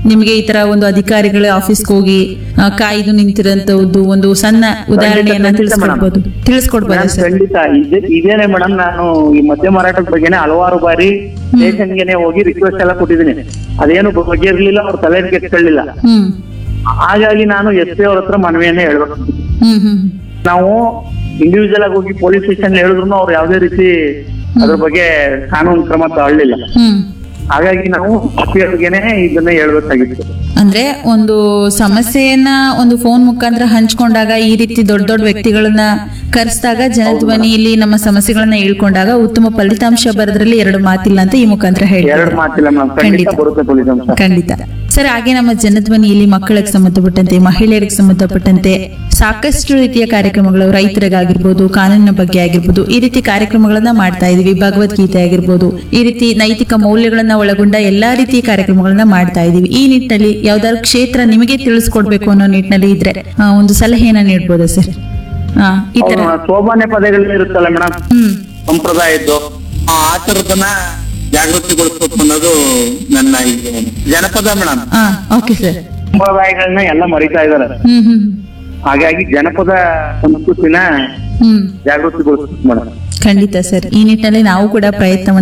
ನಿಮಗೆ ಈ ತರ ಒಂದು ಅಧಿಕಾರಿಗಳ ಆಫೀಸ್ಗೆ ಹೋಗಿ ಆ, ಕಾಯ್ದು ನಿಂತಿರೋಂಥದ್ದು ಒಂದು ಸಣ್ಣ ಉದಾಹರಣೆಯನ್ನ ಖಂಡಿತ ತಿಳಿಸ್ಕೊಡ್ಬೋದು ತಿಳಿಸ್ಕೊಡ್ಬೋದಾ ಮೇಡಮ್, ಸರ್ ಖಂಡಿತ ಇದೇ- ಇದೇನೆ ಮೇಡಮ್ ನಾನು ಈ ಮದ್ಯ ಮಾರಾಟದ ಬಗ್ಗೆನೆ ಹಲವಾರು ಬಾರಿ ಸ್ಟೇಷನ್ಗೆನೆ ಹೋಗಿ ರಿಕ್ವೆಸ್ಟ್ ಎಲ್ಲ ಕೊಟ್ಟಿದ್ದೀನಿ ಅದೇನು ಬಗೆಯಿರ್ಲಿಲ್ಲ ಅವ್ರ ತಲೆ ಕೆತ್ಕೊಳ್ಳಿಲ್ಲ ಹ್ಮ್ ಹಾಗಾಗಿ ನಾನು ಎಸ್ ಪಿ ಅವ್ರ ಹತ್ರ ಮನವಿಯನ್ನೇ ಹೇಳ್ಬೇಕು ಹ್ಮ್ ಹ್ಮ್ ನಾವು ಇಂಡಿವಿಜುವಲ್ ಆಗಿ ಹೋಗಿ ಪೊಲೀಸ್ ಸ್ಟೇಷನ್ ಹೇಳಿದ್ರು ಅವ್ರು ಯಾವುದೇ ರೀತಿ ಅದ್ರ ಬಗ್ಗೆ ಕಾನೂನು ಕ್ರಮ ತಗೊಳ್ಳಿಲ್ಲ ಹ್ಮ್ ಹಾಗಾಗಿ ನಾವು ಎಸ್ ಪಿ ಅವ್ರಿಗೆನೆ ಇದನ್ನ ಹೇಳ್ಬೇಕಾಗಿತ್ತು ಅಂದ್ರೆ ಒಂದು ಸಮಸ್ಯೆಯನ್ನ ಒಂದು ಫೋನ್ ಮುಖಾಂತರ ಹಂಚ್ಕೊಂಡಾಗ ಈ ರೀತಿ ದೊಡ್ಡ ದೊಡ್ಡ ವ್ಯಕ್ತಿಗಳನ್ನ ಕರೆಸಿದಾಗ ಜನಧ್ವನಿಯಲ್ಲಿ ನಮ್ಮ ಸಮಸ್ಯೆಗಳನ್ನ ಹೇಳ್ಕೊಂಡಾಗ ಉತ್ತಮ ಫಲಿತಾಂಶ ಬರೋದ್ರಲ್ಲಿ ಎರಡು ಮಾತಿಲ್ಲ ಅಂತ ಈ ಮುಖಾಂತರ ಎರಡು ಹೇಳ್ತಾರೆ ಮಾತಿಲ್ಲ ಮೇಡಮ್ ಖಂಡಿತ ಖಂಡಿತ. ಬರುತ್ತೆ ಪೊಲೀಸ್ ಅಂಶ ಖಂಡಿತ ಸರ್ ಹಾಗೆ ನಮ್ಮ ಜನಧ್ವನಿಯಲ್ಲಿ ಮಕ್ಕಳಿಗೆ ಸಂಬಂಧಪಟ್ಟಂತೆ ಮಹಿಳೆಯರಿಗೆ ಸಂಬಂಧಪಟ್ಟಂತೆ ಸಾಕಷ್ಟು ರೀತಿಯ ಕಾರ್ಯಕ್ರಮಗಳು ರೈತರಿಗಾಗಿರ್ಬೋದು ಕಾನೂನಿನ ಬಗ್ಗೆ ಆಗಿರ್ಬೋದು ಈ ರೀತಿ ಕಾರ್ಯಕ್ರಮಗಳನ್ನ ಮಾಡ್ತಾ ಇದೀವಿ ಭಗವದ್ಗೀತೆ ಆಗಿರ್ಬೋದು ಈ ರೀತಿ ನೈತಿಕ ಮೌಲ್ಯಗಳನ್ನ ಒಳಗೊಂಡ ಎಲ್ಲಾ ರೀತಿಯ ಕಾರ್ಯಕ್ರಮಗಳನ್ನ ಮಾಡ್ತಾ ಇದೀವಿ ಈ ನಿಟ್ಟಿನಲ್ಲಿ ಯಾವ್ದಾದ್ರು ಕ್ಷೇತ್ರ ನಿಮಗೆ ತಿಳಿಸ್ಕೊಡ್ಬೇಕು ಅನ್ನೋ ನಿಟ್ಟಿನಲ್ಲಿ ಇದ್ರೆ ಆ, ಒಂದು ಸಲಹೆಯನ್ನ ನೀಡ್ಬೋದಾ ಸರ್ ಹಾ ಈ ತರ ಹೌದು, ಸೋಬಾನೆ ಪದಗಳು ಇರುತ್ತಲ್ಲ ಮೇಡಮ್ ಹ್ಮ್ ಸಂಪ್ರದಾಯದ್ದು ಆ ಆಚಾರದನ್ನ ಜಾಗೃತಿಗೊಳಿಸ್ಬೇಕು ಅನ್ನೋದು ನನ್ನ ಇದು ಜನಪದ ಮೇಡಮ್ ಹಾ ಓಕೆ ಸರ್ ಸಂಪ್ರದಾಯಗಳನ್ನ ಎಲ್ಲ ಮರಿತಾ ಇದಾರೆ ಹ್ಮ್ ಹ್ಮ್ ಹಾಗಾಗಿ ಜನಪದ ಸಂಸ್ಕೃತಿನ ಹ್ಮ್ ಜಾಗೃತಿಗೊಳಿಸ್ಬೇಕು ಮೇಡಮ್ ಖಂಡಿತ ಸರ್ ಈ ನಿಟ್ಟಿನಲ್ಲಿ ನಾವು ಕೂಡ ಪ್ರಯತ್ನ